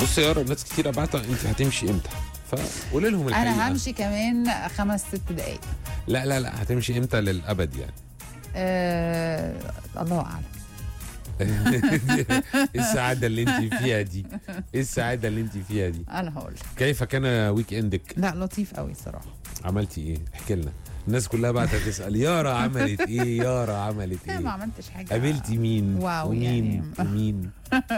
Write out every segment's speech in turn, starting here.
بص يا يارا الناس كتير بعتها انت هتمشي امتى فقولي لهم الحقيقه انا همشي كمان خمس ست دقايق لا لا لا هتمشي امتى للابد يعني آه الله اعلم ايه السعاده اللي انت فيها دي ايه السعاده اللي انت فيها دي انا هقول كيف كان ويك اندك لا لطيف قوي الصراحه عملتي ايه احكي لنا الناس كلها بقى تسال يارا عملت ايه يارا عملت لا ما ايه عملتش حاجه قابلتي مين واو ومين يعني. ومين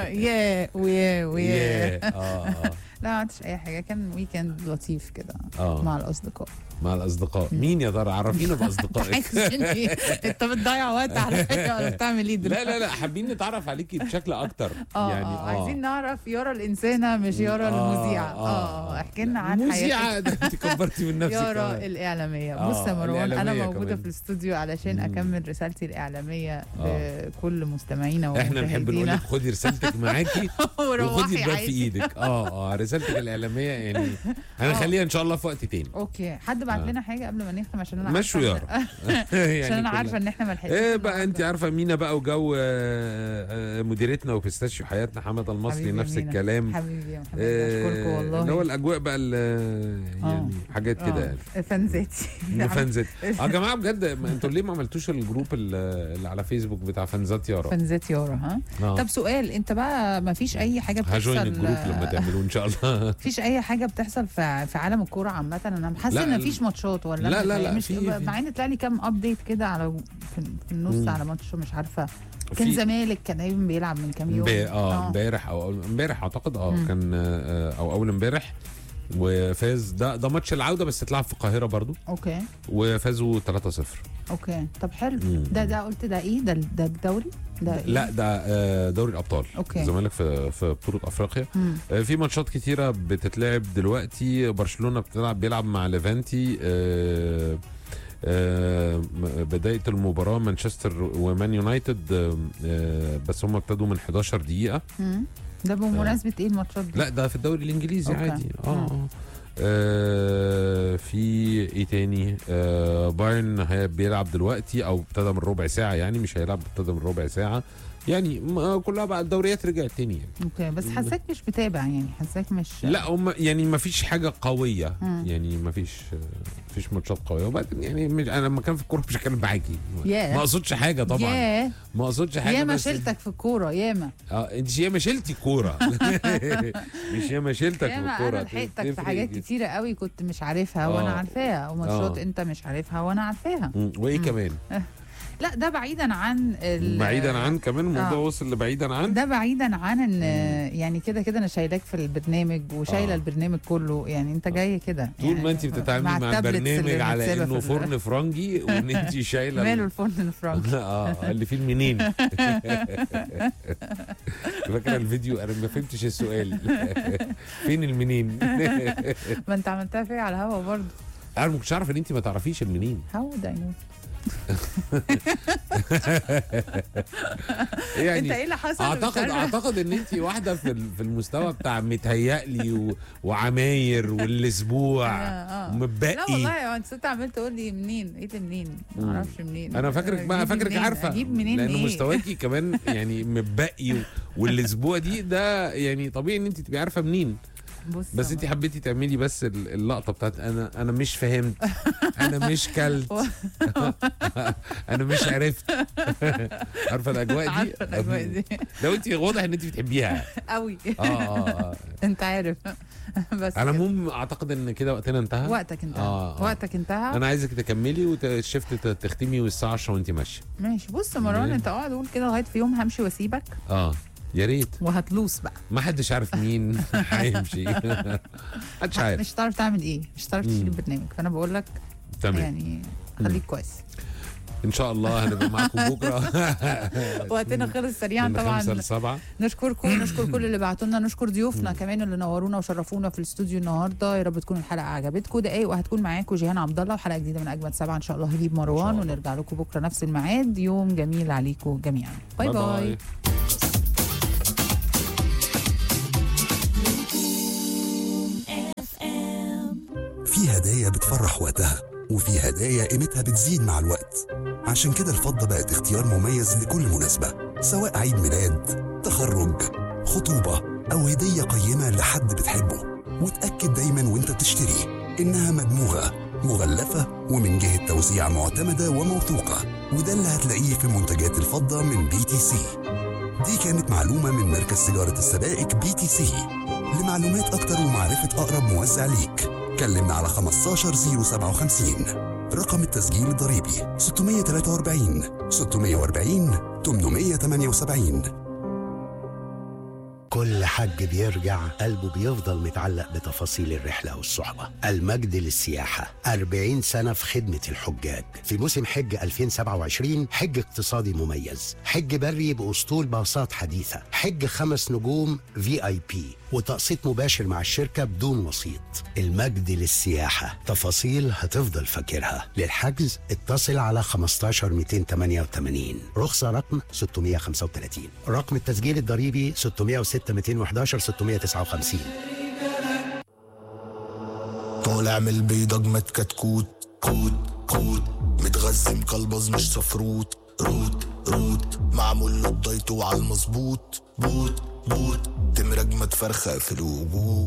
يا ويا ويا ياه اه اه لا ما عملتش اي حاجه كان ويكند لطيف كده اه مع الاصدقاء مع الاصدقاء مين يا ترى عرفينا باصدقائك حاسس اني انت بتضيع وقت على فكره ولا بتعمل ايه لا دلوقتي لا لا حابين نتعرف عليكي بشكل اكتر اه يعني اه عايزين نعرف يارا الانسانه مش يارا المذيعه اه اه احكي لنا عن حياتك مذيعة ده انت كبرتي من نفسك يارا كمان. الاعلاميه آه، بص يا مروان انا الإعلامية موجوده كمان. في الاستوديو علشان مم. اكمل رسالتي الاعلاميه آه. لكل مستمعينا احنا نحب نقول لك ومشاهدينا خدي رسالتك معاكي وخدي وروحي الباب في عادي ايدك اه اه رسالتك الاعلاميه يعني هنخليها ان شاء الله في وقت تاني اوكي حد بعت آه. لنا حاجه قبل ما نختم عشان انا مشوا عارفة يارا إن- يعني عشان انا كلها. عارفه ان احنا ما لحقناش ايه بقى انت النهاردة. عارفه مينا بقى وجو آه، آه، مديرتنا وبيستاشيو حياتنا حمد المصري حبيبي يا نفس مينا. الكلام حبيبي يا محمد آه، اشكركم والله اللي هو الاجواء بقى ال- يعني حاجات كده يعني آه، فانزاتي فانزات اه يا جماعه بجد ما انتوا ليه ما عملتوش الجروب ال- اللي على فيسبوك بتاع فانزات يارا فانزات يارا ها آه. طب سؤال انت بقى ما فيش اي حاجه بتحصل هجوين الجروب لما تعملوه ان شاء الله فيش اي حاجه بتحصل في في عالم الكوره عامه انا حاسه لا، ان ال- مفيش ماتشات ولا لا، أنا لا، لا، مش في- في. مع ان طلع لي كام ابديت كده على في في النص مم. على ماتش مش عارفه كان في- زمالك كان دايما بيلعب من كام يوم امبارح اه امبارح او أول- امبارح اعتقد اه مم. كان آه، او اول امبارح وفاز ده ده ماتش العوده بس اتلعب في القاهره برضو اوكي وفازوا 3-0 اوكي طب حلو مم. ده ده قلت ده ايه ده ده الدوري ده إيه؟ لا ده آه، دوري الابطال أوكي. الزمالك في في بطوله افريقيا مم. آه، في ماتشات كتيره بتتلعب دلوقتي برشلونه بتلعب بيلعب مع ليفانتي آه، آه، م- بدايه المباراه مانشستر ومان يونايتد آه، آه، بس هم ابتدوا من 11 دقيقه مم. ده بمناسبه ايه الماتشات دي لا ده في الدوري الانجليزي أوكي. عادي اه مم. اه آه، في ايه تاني آه بايرن هي- بيلعب دلوقتي او ابتدى من ربع ساعه يعني مش هيلعب ابتدى من ربع ساعه يعني ما- كلها بقى الدوريات رجعت تاني يعني اوكي بس حاساك مش متابع يعني حاساك مش لا هم يعني ما فيش حاجه قويه مم. يعني ما فيش ما فيش ماتشات قويه وبعدين يعني مش انا لما كان في الكوره مش هتكلم معاكي ياه. ما اقصدش حاجه طبعا ياه ما اقصدش حاجه ياما بس- شلتك في الكوره ياما اه انت ياما شلتي كوره مش ياما شلتك في ياما الكوره انا لحقتك في تفرق حاجات جدا. كتيره قوي كنت مش عارفها آه. وانا عارفاها وماتشات آه. انت مش عارفها وانا عارفاها مم. وايه مم. كمان لا ده بعيدا عن ال- بعيدا عن كمان الموضوع آه. وصل لبعيدا عن ده بعيدا عن ان يعني كده كده انا شايلاك في البرنامج وشايله آه. البرنامج كله يعني انت جاي كده طول يعني ما انت بتتعاملي مع التابلتس البرنامج اللي على متسابة انه في ال- فرن فرنجي وان انت شايله ماله ال- الفرن الفرنسي اه اللي فيه المنين فاكره الفيديو انا ما فهمتش السؤال فين المنين ما انت عملتها فيا على الهوا برضه انا ما كنتش اعرف ان انت ما تعرفيش المنين هاو ده نو يعني انت ايه اللي حصل مش اعتقد عارفة. اعتقد ان انت واحده في ال- في المستوى بتاع متهيألي و... وعماير والاسبوع آه، آه. لا ومتبقي والله يا انت انت عمال تقول لي منين ايه ده منين ما مم. اعرفش منين انا فاكرك بقى أجيب فاكرك منين؟ عارفه اجيب منين لان ايه مستواكي كمان يعني متبقي و... والاسبوع دي ده يعني طبيعي ان انت تبقي عارفه منين بص بس انت حبيتي تعملي بس ال- اللقطه بتاعت انا انا مش فهمت انا مش كلت انا مش عرفت عارفه الاجواء دي عارفه الاجواء دي لو انت واضح ان انت بتحبيها قوي اه اه اه انت عارف بس على كده. العموم اعتقد ان كده وقتنا انتهى وقتك انتهى آه، آه. وقتك انتهى انا عايزك تكملي والشفت تختمي والساعه 10 وانت ماشيه ماشي بص يا مروان مم. انت اقعد قول كده لغايه في يوم همشي واسيبك اه يا ريت وهتلوس بقى ما حدش عارف مين هيمشي محدش عارف مش هتعرف تعمل ايه مش هتعرف تشيل مم. البرنامج فانا بقول لك تمام يعني خليك كويس ان شاء الله هنبقى معاكم بكره وقتنا خلص سريعا من طبعا خمسة لسبعة نشكركم نشكر كل اللي بعتوا لنا نشكر ضيوفنا كمان اللي نورونا وشرفونا في الاستوديو النهارده يا رب تكون الحلقه عجبتكم دقايق وهتكون معاكم جيهان عبد الله وحلقه جديده من اجمد سبعه ان شاء الله هجيب مروان الله. ونرجع لكم بكره نفس الميعاد يوم جميل عليكم جميعا باي باي, باي. في هدايا بتفرح وقتها وفي هدايا قيمتها بتزيد مع الوقت عشان كده الفضة بقت اختيار مميز لكل مناسبة سواء عيد ميلاد تخرج خطوبة أو هدية قيمة لحد بتحبه وتأكد دايما وانت بتشتري إنها مدموغة مغلفة ومن جهة توزيع معتمدة وموثوقة وده اللي هتلاقيه في منتجات الفضة من بي تي سي دي كانت معلومة من مركز تجارة السبائك بي تي سي لمعلومات أكتر ومعرفة أقرب موزع ليك كلمنا على 15057 رقم التسجيل الضريبي 643 640 878 كل حج بيرجع قلبه بيفضل متعلق بتفاصيل الرحلة والصحبة المجد للسياحة 40 سنة في خدمة الحجاج في موسم حج 2027 حج اقتصادي مميز حج بري بأسطول باصات حديثة حج خمس نجوم في اي بي وتقسيط مباشر مع الشركة بدون وسيط المجد للسياحة تفاصيل هتفضل فاكرها للحجز اتصل على 15 288 رخصة رقم 635 رقم التسجيل الضريبي 606 211 659 طالع من البيضة اجمد كتكوت كوت كوت متغذي مكلبز مش صفروت روت روت معمول له الدايت وعلى المظبوط بوت بوت تمر اجمد فرخة في الوجود